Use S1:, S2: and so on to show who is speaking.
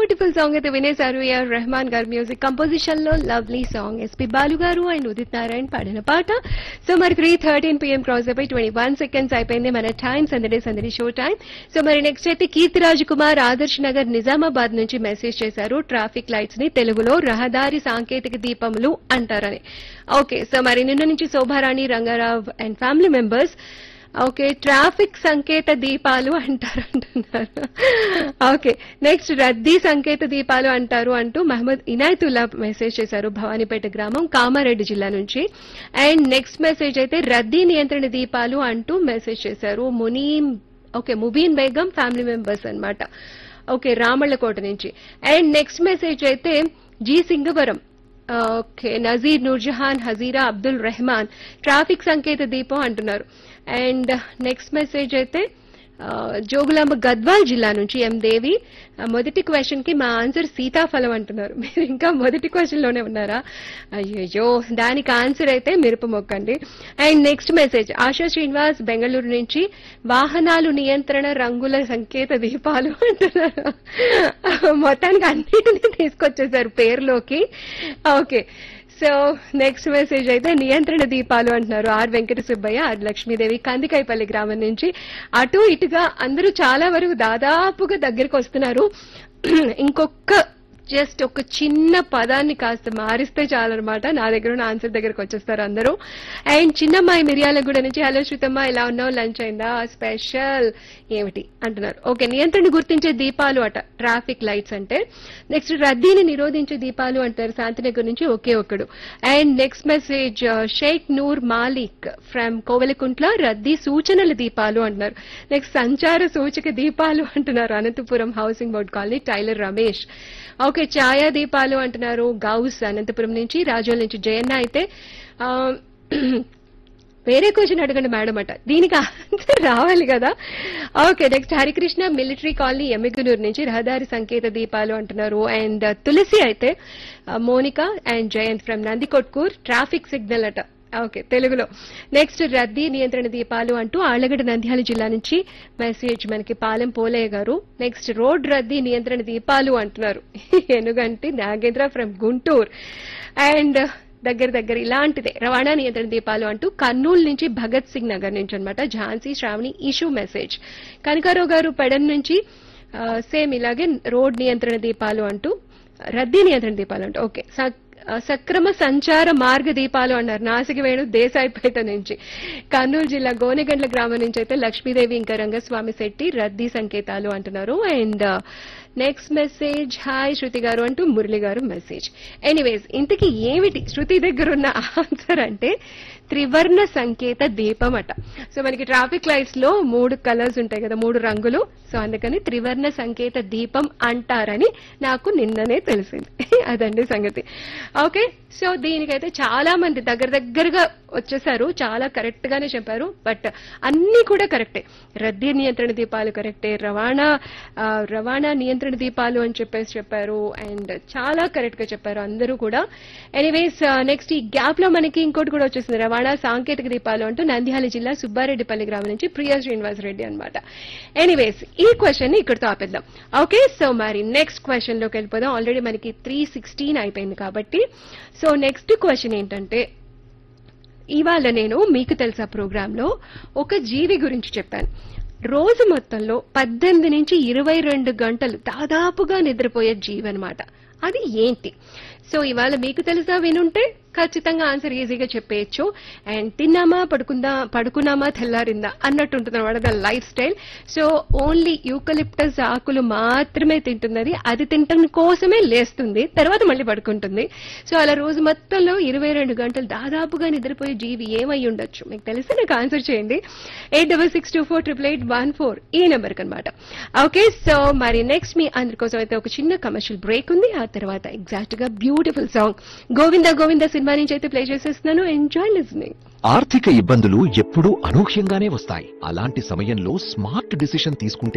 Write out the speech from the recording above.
S1: beautiful song అయితే వినేశారు A R Rahman గారి music composition లో లవ్లీ సాంగ్ ఎస్పి బాలు గారు అండ్ ఉదిత్ నారాయణ్ పాడిన పాట సో మరి త్రీ థర్టీన్ పిఎం క్రాస్ అయిపోయి ట్వంటీ వన్ సెకండ్స్ అయిపోయింది మన టైం సందడి సందడి షో టైం సో మరి నెక్స్ట్ అయితే కీర్తిరాజ్ కుమార్ ఆదర్శ్ నగర్ నిజామాబాద్ నుంచి మెసేజ్ చేశారు ట్రాఫిక్ లైట్స్ ని తెలుగులో రహదారి సాంకేతిక దీపములు అంటారని ఓకే సో మరి నిన్న నుంచి Shobharani Rangarao and family members okay traffic సంకేత దీపాలు అంటారు అంటున్నారు ఓకే నెక్స్ట్ రద్దీ సంకేత దీపాలు అంటారు అంటూ మహమ్మద్ ఇనాయతుల్లా మెసేజ్ చేశారు భవానీపేట గ్రామం కామారెడ్డి జిల్లా నుంచి అండ్ నెక్స్ట్ మెసేజ్ అయితే రద్దీ నియంత్రణ దీపాలు అంటూ మెసేజ్ చేశారు Muneem okay Mubeen Begum family members అన్నమాట ఓకే రామళ్ళకోట నుంచి అండ్ నెక్స్ట్ మెసేజ్ అయితే G Singavaram okay Nazir Noorjahan Hazira Abdul Rehman traffic సంకేత దీపం అంటున్నారు అండ్ నెక్స్ట్ మెసేజ్ అయితే ఆ, జోగులాంబ గద్వాల్ జిల్లా నుంచి ఎం దేవి ఆ, మొదటి క్వశ్చన్ కి మా ఆన్సర్ సీతాఫలం అంటున్నారు మీరు ఇంకా మొదటి క్వశ్చన్ లోనే ఉన్నారా అయ్యో దానికి ఆన్సర్ అయితే మిరప మొక్కండి and next message Asha Srinivas Bengaluru నుంచి వాహనాలు నియంత్రణ రంగుల సంకేత దీపాలు అంటున్నారు మొత్తానికి అన్నిటినీ తీసుకొచ్చేసారు పేరులోకి ఓకే సో నెక్స్ట్ మెసేజ్ అయితే నియంత్రణ దీపాలు అంటున్నారు ఆర్ వెంకట సుబ్బయ్య ఆర్ లక్ష్మీదేవి కందికాయపల్లి గ్రామం నుంచి అటు ఇటుగా అందరూ చాలా వరకు దాదాపుగా దగ్గరికి వస్తున్నారు ఇంకొక జస్ట్ ఒక చిన్న పదాన్ని కాస్త మారిస్తే చాలన్నమాట నా దగ్గర ఉన్న ఆన్సర్ దగ్గరకు వచ్చేస్తారు అందరూ అండ్ చిన్నమ్మాయి మిర్యాలగూడ నుంచి హలో శ్రీతమ్మ ఎలా ఉన్నావు లంచ్ అయిందా స్పెషల్ ఏమిటి అంటున్నారు ఓకే నియంత్రణ గుర్తించే దీపాలు అట ట్రాఫిక్ లైట్స్ అంటే నెక్స్ట్ రద్దీని నిరోధించే దీపాలు అంటారు శాంతినగర్ నుంచి ఒకే ఒకడు and next message Sheikh Noor Malik from Kovelakuntla రద్దీ సూచనల దీపాలు అంటున్నారు నెక్స్ట్ సంచార సూచక దీపాలు అంటున్నారు Anantapur housing board colony tailor Ramesh okay ఛాయా దీపాలు అంటున్నారు గౌస్ అనంతపురం నుంచి రాజోల్ నుంచి జయన్న అయితే ఆ, వేరే క్వశ్చన్ అడగండి మేడం అట దీనికి ఆన్సర్ రావాలి కదా okay next Harikrishna military colony Emmiganur నుంచి రహదారి సంకేత దీపాలు అంటున్నారు అండ్ తులసి అయితే ఆ, Monika and Jayanth from Nandikotkur traffic signal అట ఓకే తెలుగులో నెక్స్ట్ రద్దీ నియంత్రణ దీపాలు అంటూ ఆళ్లగడ్డ నంద్యాల జిల్లా నుంచి మెసేజ్ మనకి పాలెం పోలయ్య గారు నెక్స్ట్ రోడ్ రద్దీ నియంత్రణ దీపాలు అంటున్నారు ఎనుగంటి నాగేంద్ర ఫ్రమ్ గుంటూరు అండ్ దగ్గర దగ్గర ఇలాంటిదే రవాణా నియంత్రణ దీపాలు అంటూ కర్నూలు నుంచి భగత్ సింగ్ నగర్ నుంచి అన్నమాట ఝాన్సీ శ్రావణి ఇష్యూ మెసేజ్ కనకారావు గారు పెడన్ నుంచి సేమ్ ఇలాగే రోడ్ నియంత్రణ దీపాలు అంటూ రద్దీ నియంత్రణ దీపాలు అంటూ ఓకే స- ఆ, సక్రమ సంచార మార్గ దీపాలు అన్నారు నాసిక వేణు దేశాయిపేట నుంచి కర్నూలు జిల్లా గోనెగండ్ల గ్రామం నుంచి అయితే లక్ష్మీదేవి ఇంకా రంగస్వామి శెట్టి రద్దీ సంకేతాలు అంటున్నారు and next message hi Shruti గారు అంటూ మురళి గారు మెసేజ్ ఎనీవేస్ ఇంతకీ ఏమిటి శృతి దగ్గర ఉన్న ఆన్సర్ అంటే త్రివర్ణ సంకేత దీపం అట సో మనకి ట్రాఫిక్ లైట్స్ లో మూడు కలర్స్ ఉంటాయి కదా మూడు రంగులు సో అందుకని త్రివర్ణ సంకేత దీపం అంటారని నాకు నిన్ననే తెలిసింది అదండి సంగతి ఓకే సో దీనికైతే చాలా మంది దగ్గర దగ్గరగా వచ్చేసారు చాలా కరెక్ట్ గానే చెప్పారు బట్ అన్ని కూడా కరెక్టే రద్దీ నియంత్రణ దీపాలు కరెక్టే రవాణా ఆ, రవాణా నియంత్రణ దీపాలు అని చెప్పేసి చెప్పారు అండ్ చాలా కరెక్ట్ గా చెప్పారు అందరూ కూడా ఎనీవేస్ నెక్స్ట్ ఈ గ్యాప్ లో మనకి ఇంకోటి కూడా వచ్చేసింది రవాణా సాంకేతిక దీపాలు అంటూ నంద్యాల జిల్లా సుబ్బారెడ్డిపల్లి గ్రామం నుంచి ప్రియా శ్రీనివాస్ రెడ్డి అనమాట ఎనీవేస్ ఈ క్వశ్చన్ ని ఇక్కడితో ఆపేద్దాం ఓకే సో మరి నెక్స్ట్ క్వశ్చన్ లోకి వెళ్ళిపోదాం ఆల్రెడీ మనకి త్రీ సిక్స్టీన్ అయిపోయింది కాబట్టి సో నెక్స్ట్ క్వశ్చన్ ఏంటంటే ఇవాళ నేను మీకు తెలుసా ప్రోగ్రామ్ లో ఒక జీవి గురించి చెప్పాను రోజు మొత్తంలో పద్దెనిమిది నుంచి ఇరవై రెండు గంటలు దాదాపుగా నిద్రపోయే జీవి అనమాట అది ఏంటి సో ఇవాళ మీకు తెలుసా వినుంటే ఖచ్చితంగా ఆన్సర్ ఈజీగా చెప్పేయచ్చు అండ్ తిన్నామా పడుకుందా పడుకున్నామా తెల్లారిందా అన్నట్టు ఉంటుంది అనమాట దాని lifestyle so only eucalyptus ఆకులు మాత్రమే తింటున్నది అది తినటం కోసమే లేస్తుంది తర్వాత మళ్ళీ పడుకుంటుంది సో అలా రోజు మొత్తంలో ఇరవై రెండు గంటలు దాదాపుగా నిద్రపోయే జీవి ఏమై ఉండొచ్చు మీకు తెలిస్తే నాకు ఆన్సర్ చేయండి eight double six two four triple eight one four ఈ నెంబర్కి అనమాట ఓకే సో మరి నెక్స్ట్ మీ అందరి కోసం అయితే ఒక చిన్న కమర్షియల్ బ్రేక్ ఉంది ఆ తర్వాత ఎగ్జాక్ట్ గా బ్యూటిఫుల్ సాంగ్ గోవింద గోవింద సినిమా నుంచి అయితే ప్లే చేసేస్తున్నాను ఎంజాయ్ లిజనింగ్
S2: ఆర్థిక ఇబ్బందులు ఎప్పుడూ అనూహ్యంగానే వస్తాయి అలాంటి సమయంలో స్మార్ట్ డిసిషన్ తీసుకుంటే